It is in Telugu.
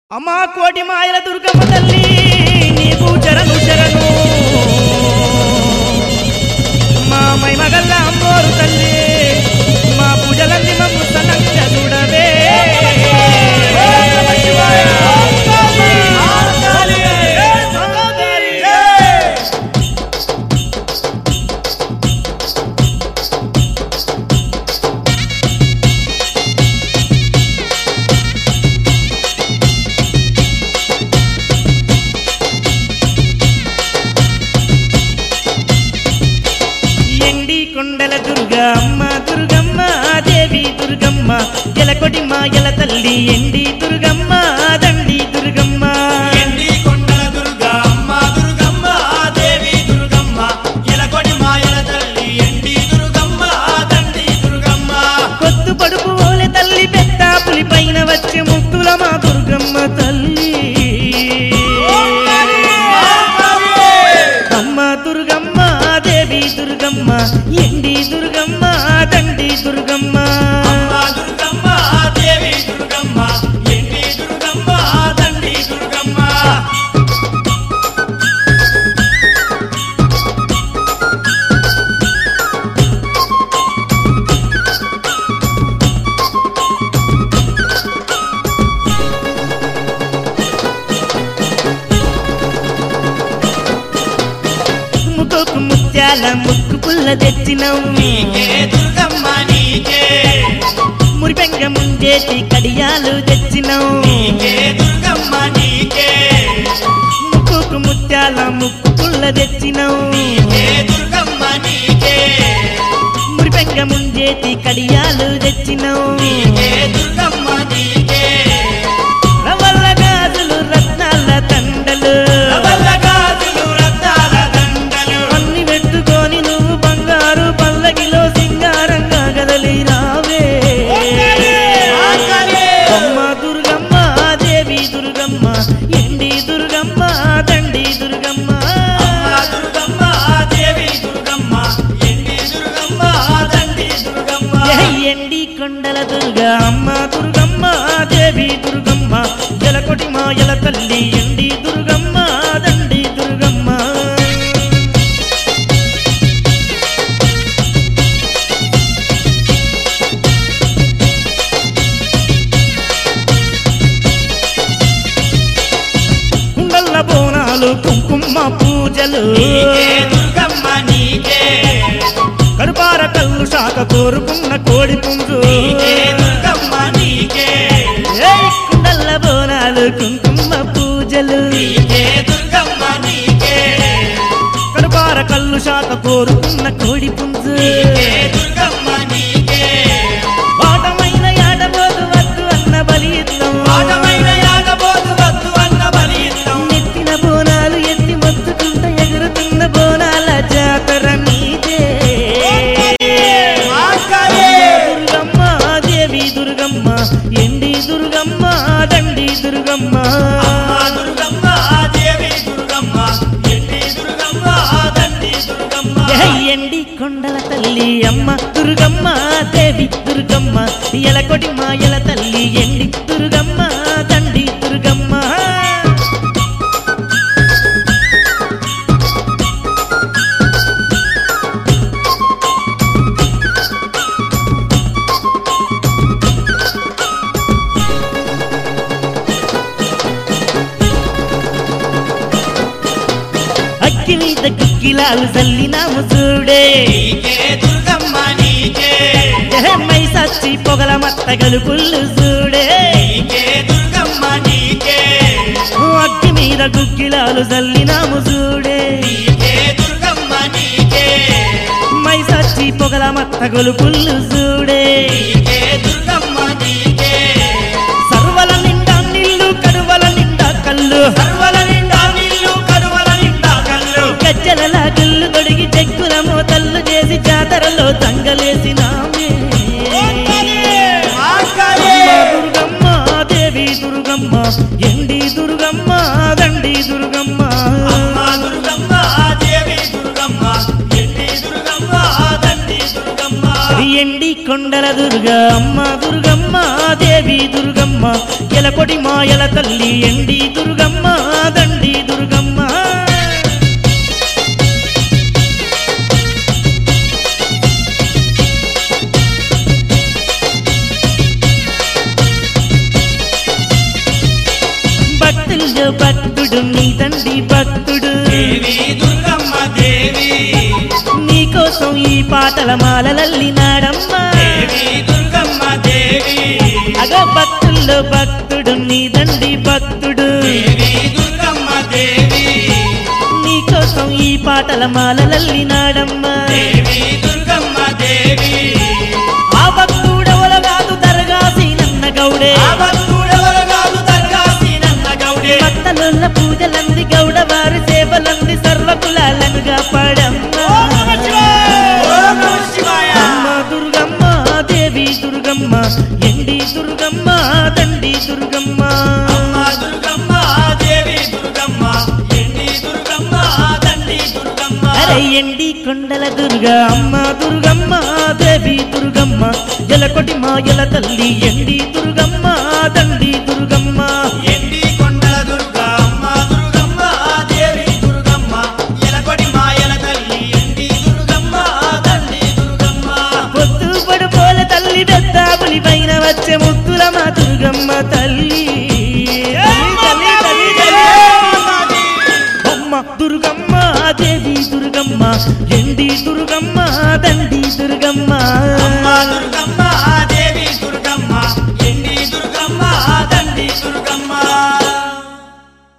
అమ్మా కోటి మాయల దుర్గమ్మ తల్లి నీకు చరణు శరణు మా మైమగల్ల అమ్మోరు తల్లి మా పూజలన్నీ మమ్ము సనంగా చూడవే ఎండి కొండల దుర్గమ్మ దుర్గమ్మ దేవి దుర్గమ్మ ఎలకొటి మాయల తల్లి ఎండి దుర్గమ్మ దండి దుర్గమ్మ ఎండి కొండల దుర్గా అమ్మ దుర్గమ్మ దేవి దుర్గమ్మ ఎలకొడి మాయల తల్లి ఎండి దుర్గమ్మ దండి దుర్గమ్మ కొత్తు పడుపు ఓలె తల్లి పెద్ద పులి పైన వచ్చే ముత్తుల మా దుర్గమ్మ తల్లి అమ్మ దుర్గమ్మ దేవి దుర్గమ్మ ఎండి దుర్గమ్మ దండి దుర్గమ్మ అమ్మ దుర్గమ్మ దేవి దుర్గమ్మ ఎండి దుర్గమ్మ దండి దుర్గమ్మ ముక్కుకు ముత్యాల ముక్కు పుల్ల తెచ్చినావు నీకే దుర్గమ్మ నీకే మురిపెంగ ముంజేసి కడియాలు తెచ్చినావు నీకే దుర్గమ్మ నీకే ముక్కుకు ముత్యాల ముక్కు పుల్ల తెచ్చినావు నీకే దుర్గమ్మ నీకే మురిపెంగ ముంజేసి కడియాలు తెచ్చినావు నీకే దుర్గమ్మ నీకే రవల్ల గాజులు రత్నాల తండలు రవల్ల గాజులు రత్నాల దండలు అన్ని పెట్టుకొని నువ్వు బంగారు పల్లకిలో సింగారంగా కదలి రావే అమ్మ దుర్గమ్మ దేవి దుర్గమ్మ ఎండి దుర్గమ్మ దండి దుర్గమ్మ అమ్మ దుర్గమ్మ దేవి దుర్గమ్మ ఎండి దుర్గమ్మ దండి దుర్గమ్మ ఏ ఎండి కొండల దుర్గ అమ్మ దుర్గమ్మ దేవి దుర్గమ్మ జలకొటి మాయల తల్లి ఎండి దుర్గమ్మ దండి దుర్గమ్మ కుండల్ల బోనాలు కుంకుమ పూజలు నీకే దుర్గమ్మ నీకే కరుపార కల్లు శాఖ కోరుకున్న కోడి పుంజు నీకే దుర్గమ్మ నీకే ఏయ్ కుండల్ల బోనాలు కుంకుమ పూజలు నీకే దుర్గమ్మ నీకే కరుపార కల్లు శాఖ కోరుకున్న కోడి పుంజు నీకే దుర్గమ్మ నీకే వాటమైన యాడబోదు వద్దు అన్న బలి ఇద్దాం. ఆటమైన యాగబోతు వద్దు అన్న బలి ఇద్దాం నెత్తిన బోనాలు ఎత్తి మొత్తుకుంట ఎగురుతున్న బోనాల జాతర నీదే దుర్గమ్మ దేవి దుర్గమ్మ ఎండి దుర్గమ్మ దండి దుర్గమ్మ అమ్మ దుర్గమ్మ దేవి దుర్గమ్మ ఎండి దుర్గమ్మ దండి దుర్గమ్మ ఏ ఎండి కొండల తల్లి అమ్మ దుర్గమ్మ దేవి దుర్గమ్మ ఎలకొటి మాయల తల్లి ఎండి దుర్గమ్మ దండి దుర్గమ్మ అక్కి మీద కుక్కిలాలు చల్లినాము చూడే నీకే దుర్గమ్మ నీకే మై సచ్చి పొగల మత్త గలుపుల్లు చూడే నీకే దుర్గమ్మ నీకే అక్కి మీద గుగ్గిలాలు చల్లినాము చూడే నీకే దుర్గమ్మ నీకే మై సచ్చి పొగల మత్త గొలుపుల్లు చూడే నీకే దుర్గమ్మ నీకే సర్వల నిండా నీళ్ళు కడువల నిండా కళ్ళు సర్వల నిండా నీళ్ళు కరువల నిండా కళ్ళు గజ్జల గుళ్ళు తొడిగి చెక్కుల మోతల్లు చేసి జాతరలో తంగలేసినామే అమ్మ దుర్గమ్మ దేవి దుర్గమ్మ ఎండి దుర్గమ్మ దండి దుర్గమ్మ అమ్మ దుర్గమ్మ దేవి దుర్గమ్మ ఎండి దుర్గమ్మ దండి దుర్గమ్మ ఎండి కొండల దుర్గ అమ్మ దుర్గమ్మ దేవి దేవి దుర్గమ్మ ఎలకొడి మాయల తల్లి ఎండి దుర్గమ్మ దండి దుర్గమ్మ భక్తుల్లో భక్తుడు నీ తండ్రి భక్తుడు దేవి దుర్గమ్మ దేవి నీకోసం ఈ పాటల మాలలల్లినాడమ్మా దేవి దుర్గమ్మ దేవి అగో భక్తుల్లో భక్తుడు నీ తండ్రి భక్తుడు దేవి దుర్గమ్మ దేవి నీకోసం ఈ పాటల మాలలల్లినాడమ్మా దేవి దుర్గమ్మ దేవి ఆ భక్తుడెవల కాదు దరగాసి నన్న గౌడే ఆ భక్తుడెవరు కాదు దర్గాసి నన్న గౌడే భక్తలున్న పూజలంది గౌడ వారి సేవలంది సర్వ కులాలనుగా పడమ్మా ఓం నమః శివాయ అమ్మ దుర్గమ్మ దేవి దుర్గమ్మ ఎండి దుర్గమ్మ దండి దుర్గమ్మ అమ్మ దుర్గమ్మ దేవి దుర్గమ్మ ఎండి దుర్గమ్మ దండి దుర్గమ్మ అరే ఎండి కొండల దుర్గ అమ్మ దుర్గమ్మ దేవి దుర్గమ్మ జలకొటి మాయల తల్లి ఎండి దుర్గమ్మ దండి దుర్గమ్మ ఎండి కొండల దుర్గ అమ్మ దుర్గమ్మ దేవి దుర్గమ్మ ఎలకొడి మాయల తల్లి ఎండి దుర్గమ్మ దండి దుర్గమ్మ పొద్దు పడుకోల తల్లి పెద్దాపులి పైన వచ్చే ముద్దుల మా దుర్గమ్మ తల్లి తల్లి, తల్లి, తల్లి, తల్లి. అమ్మ దుర్గమ్మ దేవి దుర్గమ్మ ఎండి దుర్గమ్మ దండి దుర్గమ్మ అమ్మ దుర్గమ్మ